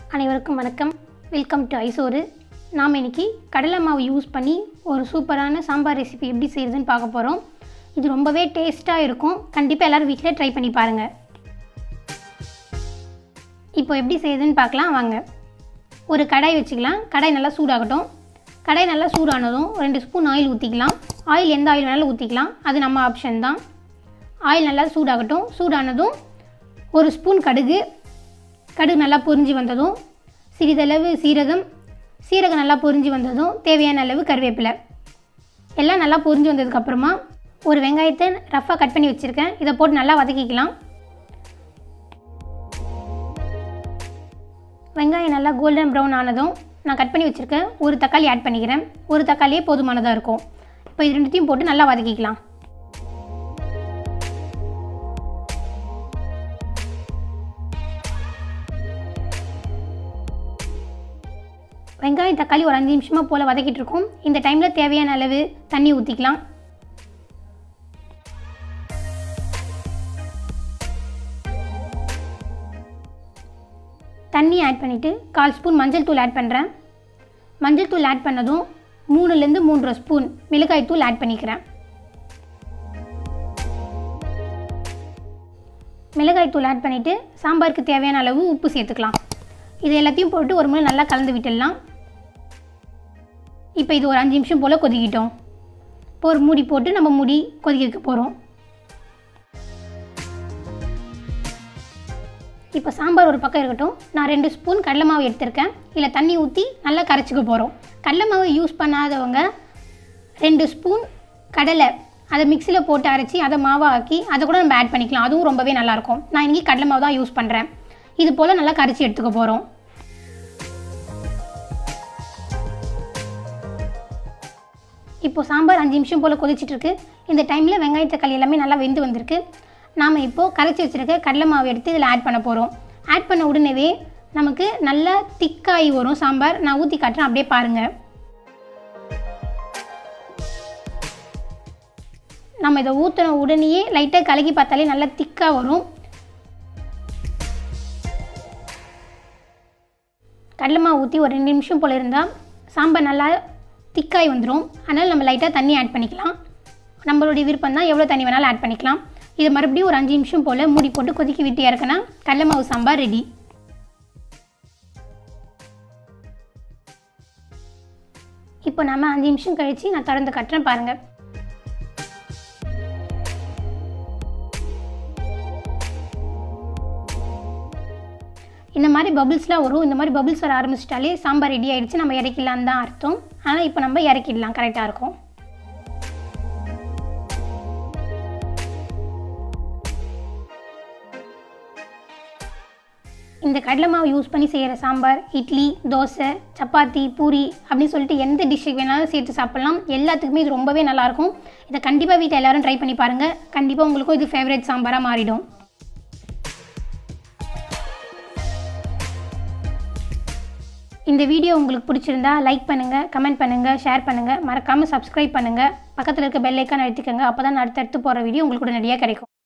அனைவருக்கும் வணக்கம் welcome to ஐசோறு நாம் இன்னைக்கு கடலை மாவு யூஸ் பண்ணி ஒரு சூப்பரான சாம்பார் ரெசிபி எப்படி செய்கிறதுன்னு பார்க்க போகிறோம் இது ரொம்பவே டேஸ்ட்டாக இருக்கும் கண்டிப்பாக எல்லோரும் வீட்டில் ட்ரை பண்ணி பாருங்கள் இப்போ எப்படி செய்யுதுன்னு பார்க்கலாம் வாங்க ஒரு கடாய் வச்சுக்கலாம் கடாய் நல்லா சூடாகட்டும் கடாய் நல்லா சூடானதும் ரெண்டு ஸ்பூன் ஆயில் ஊற்றிக்கலாம் ஆயில் எந்த ஆயில் வேணாலும் ஊற்றிக்கலாம் அது நம்ம ஆப்ஷன் தான் ஆயில் நல்லா சூடாகட்டும் சூடானதும் ஒரு ஸ்பூன் கடுகு கடுகு நல்லா பொரிஞ்சு வந்ததும் சிறிதளவு சீரகம் சீரகம் நல்லா பொரிஞ்சு வந்ததும் தேவையான அளவு கருவேப்பிலை எல்லாம் நல்லா பொரிஞ்சு வந்ததுக்கப்புறமா ஒரு வெங்காயத்தை ரஃப்பாக கட் பண்ணி வச்சுருக்கேன் இதை போட்டு நல்லா வதக்கிக்கலாம் வெங்காயம் நல்லா கோல்டன் ப்ரௌன் ஆனதும் நான் கட் பண்ணி வச்சுருக்கேன் ஒரு தக்காளி ஆட் பண்ணிக்கிறேன் ஒரு தக்காளியே போதுமானதாக இருக்கும் இப்போ இது ரெண்டுத்தையும் போட்டு நல்லா வதக்கிக்கலாம் வெங்காயம் தக்காளி ஒரு அஞ்சு நிமிஷமாக போல் வதக்கிட்டு இருக்கோம் இந்த டைமில் தேவையான அளவு தண்ணி ஊற்றிக்கலாம் தண்ணி ஆட் பண்ணிவிட்டு கால் ஸ்பூன் மஞ்சள் தூள் ஆட் பண்ணுறேன் மஞ்சள் தூள் ஆட் பண்ணதும் மூணுலேருந்து மூன்றரை ஸ்பூன் மிளகாய் தூள் ஆட் பண்ணிக்கிறேன் மிளகாய் தூள் ஆட் பண்ணிவிட்டு சாம்பாருக்கு தேவையான அளவு உப்பு சேர்த்துக்கலாம் இது எல்லாத்தையும் போட்டு ஒரு முறை நல்லா கலந்து விட்டுடலாம் இப்போ இது ஒரு அஞ்சு நிமிஷம் போல் கொதிக்கிட்டோம் இப்போ ஒரு மூடி போட்டு நம்ம மூடி கொதிக்க வைக்க போகிறோம் இப்போ சாம்பார் ஒரு பக்கம் இருக்கட்டும் நான் ரெண்டு ஸ்பூன் கடலை மாவு எடுத்திருக்கேன் இல்லை தண்ணி ஊற்றி நல்லா கரைச்சிக்க போகிறோம் கடலை மாவு யூஸ் பண்ணாதவங்க ரெண்டு ஸ்பூன் கடலை அதை மிக்சியில் போட்டு அரைச்சி அதை மாவாக ஆக்கி அதை கூட நம்ம ஆட் பண்ணிக்கலாம் அதுவும் ரொம்பவே நல்லாயிருக்கும் நான் இன்றைக்கி கடலை மாவு தான் யூஸ் பண்ணுறேன் இது போல் நல்லா கரைச்சி எடுத்துக்க போகிறோம் இப்போ சாம்பார் அஞ்சு நிமிஷம் போல் கொதிச்சிட்ருக்கு இந்த டைமில் வெங்காய தக்காளி எல்லாமே நல்லா வெந்து வந்திருக்கு நாம் இப்போது கரைச்சி வச்சுருக்க கடலை மாவு எடுத்து இதில் ஆட் பண்ண போகிறோம் ஆட் பண்ண உடனேவே நமக்கு நல்லா திக்காகி வரும் சாம்பார் நான் ஊற்றி காட்டுறேன் அப்படியே பாருங்கள் நம்ம இதை ஊற்றின உடனேயே லைட்டாக கலக்கி பார்த்தாலே நல்லா திக்காக வரும் கடலை மாவு ஊற்றி ஒரு ரெண்டு நிமிஷம் போல் இருந்தால் சாம்பார் நல்லா திக்காய் வந்துடும் அதனால் நம்ம லைட்டாக தண்ணி ஆட் பண்ணிக்கலாம் நம்மளுடைய விருப்பம் தான் எவ்வளோ தண்ணி வேணாலும் ஆட் பண்ணிக்கலாம் இது மறுபடியும் ஒரு அஞ்சு நிமிஷம் போல் மூடி போட்டு கொதிக்க விட்டு இறக்குனா கடலை மாவு சாம்பார் ரெடி இப்போ நம்ம அஞ்சு நிமிஷம் கழித்து நான் திறந்து கட்டுறேன் பாருங்கள் இந்த மாதிரி பபிள்ஸ்லாம் வரும் இந்த மாதிரி பபிள்ஸ் வர ஆரம்பிச்சிட்டாலே சாம்பார் ரெடி ஆகிடுச்சு நம்ம இறக்கிடலான்னு தான் அர்த்தம் ஆனால் இப்போ நம்ம இறக்கிடலாம் கரெக்டாக இருக்கும் இந்த கடலை மாவு யூஸ் பண்ணி செய்கிற சாம்பார் இட்லி தோசை சப்பாத்தி பூரி அப்படின்னு சொல்லிட்டு எந்த டிஷ்ஷுக்கு வேணாலும் சேர்த்து சாப்பிட்லாம் எல்லாத்துக்குமே இது ரொம்பவே நல்லாயிருக்கும் இதை கண்டிப்பாக வீட்டில் எல்லோரும் ட்ரை பண்ணி பாருங்கள் கண்டிப்பாக உங்களுக்கும் இது ஃபேவரட் சாம்பாராக மாறிடும் இந்த வீடியோ உங்களுக்கு பிடிச்சிருந்தா லைக் பண்ணுங்கள் கமெண்ட் பண்ணுங்கள் ஷேர் பண்ணுங்கள் மறக்காமல் சப்ஸ்கிரைப் பண்ணுங்கள் பக்கத்தில் இருக்க பெல் ஐக்கான் அழுத்திக்கங்க அப்போ தான் அடுத்தடுத்து போகிற வீடியோ உங்களுக்கு உடனடியாக கிடைக்கும்